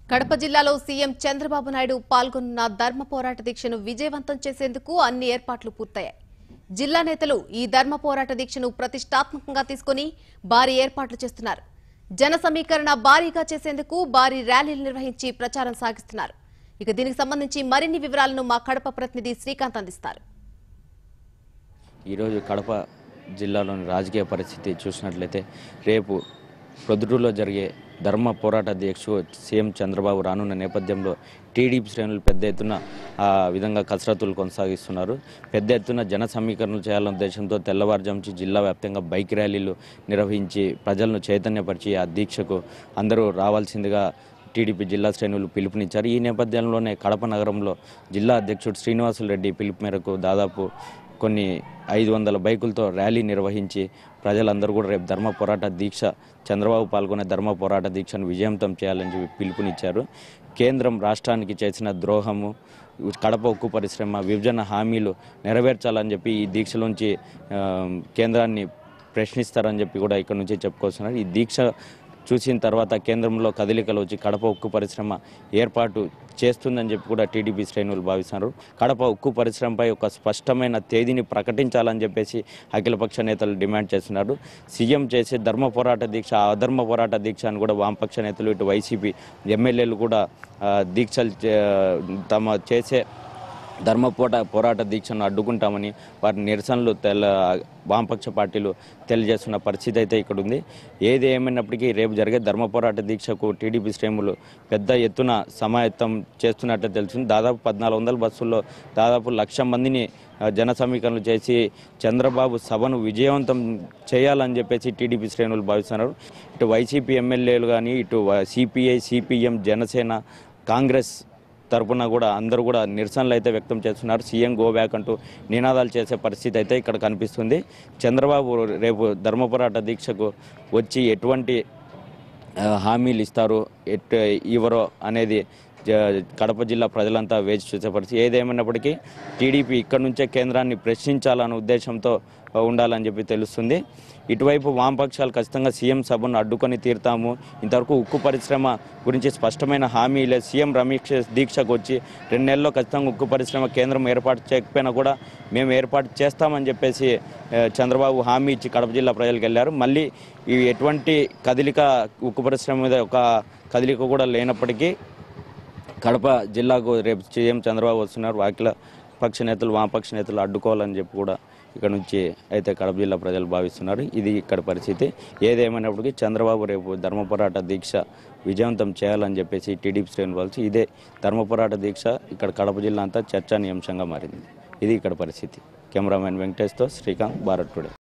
కడప జిల్లాలో సీఎం చంద్రబాబు నాయుడు పాల్గొన్న ధర్మ పోరాట దీక్షను విజయవంతం చేసేందుకు అన్ని ఏర్పాట్లు పూర్తయ్యాయి జిల్లా నేతలు ఈ ధర్మ పోరాట దీక్షను ప్రతిష్టాత్మకంగా తీసుకుని భారీ ఏర్పాట్లు చేస్తున్నారు జన సమీకరణ భారీగా చేసేందుకు భారీ ర్యాలీలు నిర్వహించి ప్రచారం సాగిస్తున్నారు ఇక దీనికి సంబంధించి మరిన్ని వివరాలను మా కడప ప్రతినిధి శ్రీకాంత్ అందిస్తారు ఈరోజు కడప జిల్లాలోని రాజకీయ పరిస్థితి చూసినట్లయితే రేపు ప్రొద్దుటూరులో జరిగే ధర్మ పోరాట దీక్ష సీఎం చంద్రబాబు రానున్న నేపథ్యంలో టీడీపీ శ్రేణులు పెద్ద ఎత్తున ఆ విధంగా కసరత్తులు కొనసాగిస్తున్నారు పెద్ద ఎత్తున జన సమీకరణలు చేయాలనే ఉద్దేశంతో తెల్లవారుజాము నుంచి జిల్లా వ్యాప్తంగా బైక్ ర్యాలీలు నిర్వహించి ప్రజలను చైతన్యపరిచి ఆ దీక్షకు అందరూ రావాల్సిందిగా టీడీపీ జిల్లా శ్రేణులు పిలుపునిచ్చారు ఈ నేపథ్యంలోనే కడప నగరంలో జిల్లా అధ్యక్షుడు శ్రీనివాసులు రెడ్డి పిలుపు మేరకు దాదాపు కొన్ని ఐదు వందల బైకులతో ర్యాలీ నిర్వహించి ప్రజలందరూ కూడా రేపు ధర్మ పోరాట దీక్ష చంద్రబాబు పాల్గొనే ధర్మ పోరాట దీక్షను విజయవంతం చేయాలని చెప్పి పిలుపునిచ్చారు కేంద్రం రాష్ట్రానికి చేసిన ద్రోహము కడప ఉక్కు పరిశ్రమ విభజన హామీలు నెరవేర్చాలని చెప్పి ఈ దీక్షలోంచి ఆ, కేంద్రాన్ని ప్రశ్నిస్తారని చెప్పి కూడా ఇక్కడ నుంచి చెప్పుకొస్తున్నారు ఈ దీక్ష చూసిన తర్వాత కేంద్రంలో కదలికలు వచ్చి కడప ఉక్కు పరిశ్రమ ఏర్పాటు చేస్తుందని చెప్పి కూడా టీడీపీ శ్రేణులు భావిస్తున్నారు కడప ఉక్కు పరిశ్రమపై ఒక స్పష్టమైన తేదీని ప్రకటించాలని చెప్పేసి అఖిలపక్ష నేతలు డిమాండ్ చేస్తున్నారు సీఎం చేసే ధర్మ పోరాట దీక్ష అధర్మ పోరాట దీక్ష అని కూడా వామపక్ష నేతలు ఇటు వైసీపీ ఎమ్మెల్యేలు కూడా ఆ, దీక్షలు చే- తమ చేసే ధర్మ పోట పోరాట దీక్షను అడ్డుకుంటామని వారి నిరసనలు తెల్ల వామపక్ష పార్టీలు తెలియజేస్తున్న పరిస్థితి అయితే ఇక్కడ ఉంది ఏది ఏమైనప్పటికీ రేపు జరిగే ధర్మ పోరాట దీక్షకు టీడీపీ శ్రేణులు పెద్ద ఎత్తున సమాయత్తం చేస్తున్నట్టు తెలిసింది దాదాపు పద్నాలుగు వందల బస్సుల్లో దాదాపు లక్ష మందిని ఆ, జన సమీకరణలు చేసి చంద్రబాబు సభను విజయవంతం చేయాలని చెప్పేసి టీడీపీ శ్రేణులు భావిస్తున్నారు ఇటు వైసీపీ ఎమ్మెల్యేలు కానీ ఇటు సిపిఐ సిపిఎం జనసేన కాంగ్రెస్ తరపున కూడా అందరూ కూడా నిరసనలు అయితే వ్యక్తం చేస్తున్నారు సీఎం గో బ్యాక్ అంటూ నినాదాలు చేసే పరిస్థితి అయితే ఇక్కడ కనిపిస్తుంది చంద్రబాబు రేపు ధర్మ పోరాట దీక్షకు వచ్చి ఎటువంటి ఆ, హామీలు ఇస్తారు ఎట్ ఇవ్వరో అనేది జ- కడప జిల్లా ప్రజలంతా వేచి చూసే పరిస్థితి ఏదేమైనప్పటికీ టీడీపీ ఇక్కడ నుంచే కేంద్రాన్ని ప్రశ్నించాలనే ఉద్దేశంతో ఆ, ఉండాలని చెప్పి తెలుస్తుంది ఇటువైపు వామపక్షాలు ఖచ్చితంగా సీఎం సభను అడ్డుకొని తీరుతాము ఇంతవరకు ఉక్కు పరిశ్రమ గురించి స్పష్టమైన హామీ లేదు సీఎం రమేష్ దీక్షకు వచ్చి రెండు నెలల్లో ఖచ్చితంగా ఉక్కు పరిశ్రమ కేంద్రం ఏర్పాటు చేయకపోయినా కూడా మేము ఏర్పాటు చేస్తామని చెప్పేసి ఆ, చంద్రబాబు హామీ ఇచ్చి కడప జిల్లా ప్రజలకు వెళ్ళారు మళ్ళీ ఈ ఎటువంటి కదలిక ఉక్కు పరిశ్రమ మీద ఒక కదలిక కూడా లేనప్పటికీ కడప జిల్లాకు రేపు సీఎం చంద్రబాబు వస్తున్నారు వాకిల పక్ష నేతలు వామపక్ష నేతలు అడ్డుకోవాలని చెప్పి కూడా ఇక్కడ నుంచి అయితే కడప జిల్లా ప్రజలు భావిస్తున్నారు ఇది ఇక్కడ పరిస్థితి ఏదేమైనప్పటికీ చంద్రబాబు రేపు ధర్మ పోరాట దీక్ష విజయవంతం చేయాలని చెప్పేసి టీడీపీ శ్రేణులు వాళ్ళు ఇదే ధర్మ పోరాట దీక్ష ఇక్కడ కడప జిల్లా అంతా చర్చానీయాంశంగా మారింది ఇది ఇక్కడ పరిస్థితి కెమెరామెన్ వెంకటేష్తో శ్రీకాంత్ భారత్ టుడే